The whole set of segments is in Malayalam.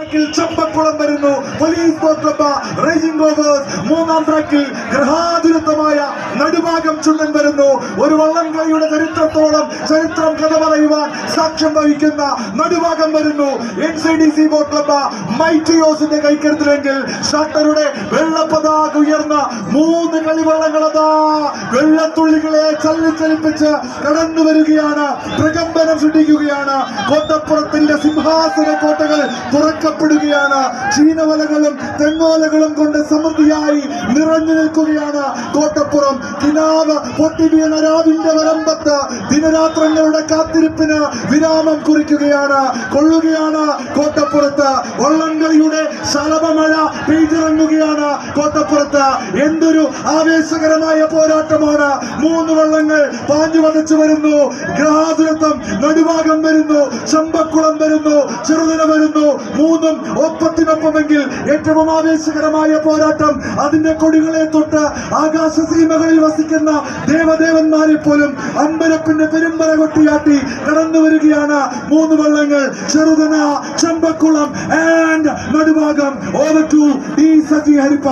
ട്രാക്കിൽ ചമ്പക്കുളം വരുന്നു police boat club racing rowers മൂന്നാം ട്രാക്കിൽ ഗൃഹാതുരത്വമായ നടുഭാഗം ചുണ്ടൻ വരുന്നു ഒരു വള്ളംകളിയുടെ ചരിത്രത്തോളം ചരിത്രം കഥ പറയുവാൻ സാക്ഷ്യം വഹിക്കുന്ന നടുഭാഗം വരുന്നു N C D C boat club മൈറ്റിയോസിന്റെ കൈക്കരുത്തിലെങ്കിൽ ഷട്ടറുടെ വെള്ളപ്പതാക ഉയർന്ന മൂന്ന് കളിവള്ളങ്ങളതാ വെള്ളത്തുള്ളികളെ ചലിച്ചലിപ്പിച്ച് കടന്നു വരികയാണ് പ്രകമ്പനം സൃഷ്ടിക്കുകയാണ് കോട്ടപ്പുറത്തിന്റെ സിംഹാസന കോട്ടകൾ തുറക്കപ്പെടുകയാണ് ചീനവലകളും തെങ്ങോലകളും കൊണ്ട് സമൃദ്ധിയായി നിറഞ്ഞു നിൽക്കുകയാണ് കോട്ടപ്പുറം കിനാവ് പൊട്ടി വീണ രാവിന്റെ വരമ്പത്ത് ദിനരാത്രങ്ങളുടെ കാത്തിരിപ്പിന് വിരാമം കുറിക്കുകയാണ് കൊള്ളുകയാണ് കോട്ടപ്പുറത്ത് വള്ളംകളിയുടെ ശലഭമഴ പെയ്തിറങ്ങുകയാണ് കോട്ടപ്പുറത്ത് എന്തൊരു ആവേശകരമായ പോരാട്ടമാണ് മൂന്ന് വള്ളങ്ങൾ പാഞ്ഞു വതച്ചു വരുന്നു ഗ്രഹാതുരത്വം നടുഭാഗം വരുന്നു ചമ്പക്കുളം വരുന്നു ചെറുതിന വരുന്നു മൂന്നും ഒപ്പത്തിനൊപ്പമെങ്കിൽ ഏറ്റവും ആവേശകരമായ പോരാട്ടം അതിന്റെ കൊടികളെ തൊട്ട് ആകാശ സീമകളിൽ വസിക്കുന്ന ദേവദേവന്മാരെ പോലും അമ്പരപ്പിന്റെ പെരുമ്പറ കൊട്ടിയാട്ടി കടന്നു വരികയാണ് മൂന്ന് വള്ളങ്ങൾ Cheruthana Champakkulam and Nadubhagam over to D Saji ഹരിപ്പ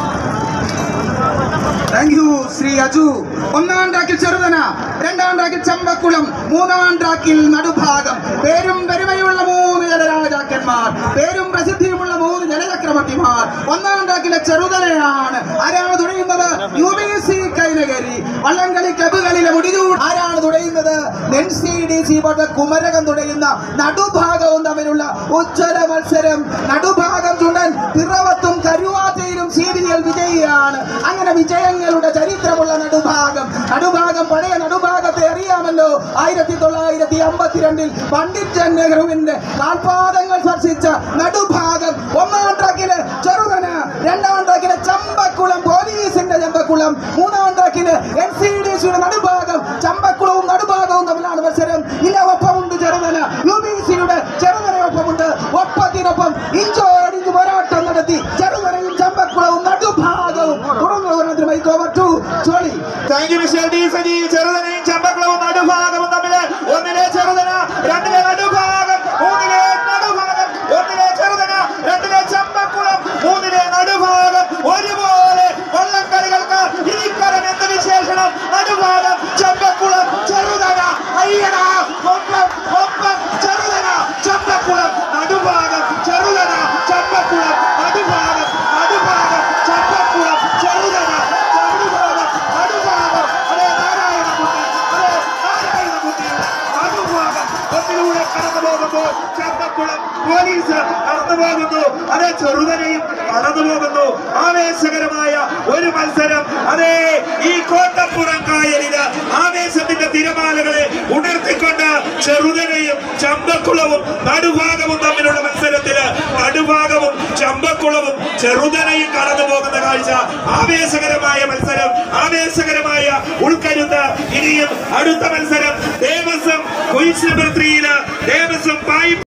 താങ്ക് യു ശ്രീ അജു ഒന്നാം ട്രാക്കിൽ ചെറുതന രണ്ടാം ട്രാക്കിൽ ചമ്പക്കുളം മൂന്നാം ട്രാക്കിൽ നടുഭാഗം പേരും പെരുമയുള്ള മൂന്ന് ജലരാജാക്കന്മാർ പേരും പ്രസിദ്ധിയുമുള്ള മൂന്ന് ജലചക്രവർത്തിമാർ ഒന്നാം ട്രാക്കിലെ ചെറുതനയാണ് ആരാണ് തുഴയുന്നത് യു ബി സി കൈനകരി വള്ളംകളി ക്ലബുകളിലെ മുടിചൂട് ആരാണ് തുഴയുന്നത് N C D C boat Kumarakom തുഴയുന്ന നടുഭാഗവും തമ്മിലുള്ള ഉജ്ജ്വല മത്സരം നടുഭാഗം ചുണ്ടൻ പിറവത്തും കരുവാറ്റയിലും സി ഡി എൽ വിജയിയാണ് അങ്ങനെ വിജയങ്ങളുടെ ചരിത്രമുള്ള നടുഭാഗം നടുഭാഗം പഴയ നടുഭാഗത്തെ അറിയാമല്ലോ ആയിരത്തി തൊള്ളായിരത്തി അമ്പത്തിരണ്ടിൽ പണ്ഡിറ്റ് നെഹ്റുവിന്റെ കാൽപാദങ്ങൾ സ്പർശിച്ച നടുഭാഗം ഒന്നാം ട്രാക്കില് ചെറുതന രണ്ടാം ട്രാക്കില് ചമ്പക്കുളം പോലീസിന്റെ ചമ്പക്കുളം മൂന്നാം ട്രാക്കില് എൻ സി ഡി സിയുടെ നടുഭാഗം ചമ്പക്കുളവും നടുഭാഗവും തമ്മിലാണ് മത്സരം ഇല്ല ഒപ്പമുണ്ട് ചെറുതന യു ബി സിയുടെ ചെറുതന ഒപ്പമുണ്ട് ഒപ്പത്തിനൊപ്പം ഇഞ്ചോടിഞ്ച് പോരാട്ടം നടത്തി ചെറുതനയും ചമ്പക്കുളവും നടുഭാഗവും തുടർന്നുള്ള പോരാട്ടത്തിന് mike over to Choli thank you mister D Saji ചെറുതനയും ചമ്പക്കുളവും നടുഭാഗവും തമ്മില് ഒന്നിലെ ചെറുതന രണ്ടിലെ നടുഭാഗം മൂന്നിലെ നടുഭാഗം ഒന്നിലെ ചെറുതന രണ്ടിലെ ചമ്പക്കുളം മൂന്നിലെ നടുഭാഗം ഒരുപോലെ വള്ളംകളികൾക്ക് ഇരിക്കരം എന്ന വിശേഷണം നടുഭാഗം ചമ്പക്കുളം ചെറുതന അയ്യട ഒപ്പം ഒപ്പം ചെറുതന ചമ്പക്കുളം നടുഭാഗം ചെറുതന ചമ്പക്കുളം നടുഭാഗം നടുഭാഗം ചമ്പക്കുളം ചെറുതന നടുഭാഗം നടുഭാഗം അതേ നാരായണകുട്ടി അതേ നാരായണകുട്ടിയുടെ നടുഭാഗം ഒന്നിലൂടെ കടന്നു പോകുമ്പോൾ ചമ്പക്കുളം പോലീസ് കടന്നു പോകുന്നു അതേ ചെറുതനയും കടന്നു പോകുന്നു ആവേശകരമായ ഒരു മത്സരം അതേ ഈ കോട്ടപ്പുറം കായലില് ആവേശത്തിന്റെ തിരമാലകളെ ഉണർത്തിക്കൊണ്ട് ചെറുതനയും ചമ്പക്കുളവും നടുഭാഗവും തമ്മിലുള്ള മത്സരത്തില് നടുഭാഗവും ചമ്പക്കുളവും ചെറുതനയും കടന്നു പോകുന്ന കാഴ്ച ആവേശകരമായ മത്സരം ആവേശകരമായ ഉൾക്കരുത്ത് ഇനിയും അടുത്ത മത്സരം ദേവസ്വം കുയിശ് നമ്പർ ത്രീയില് ദേവസ്വം പായി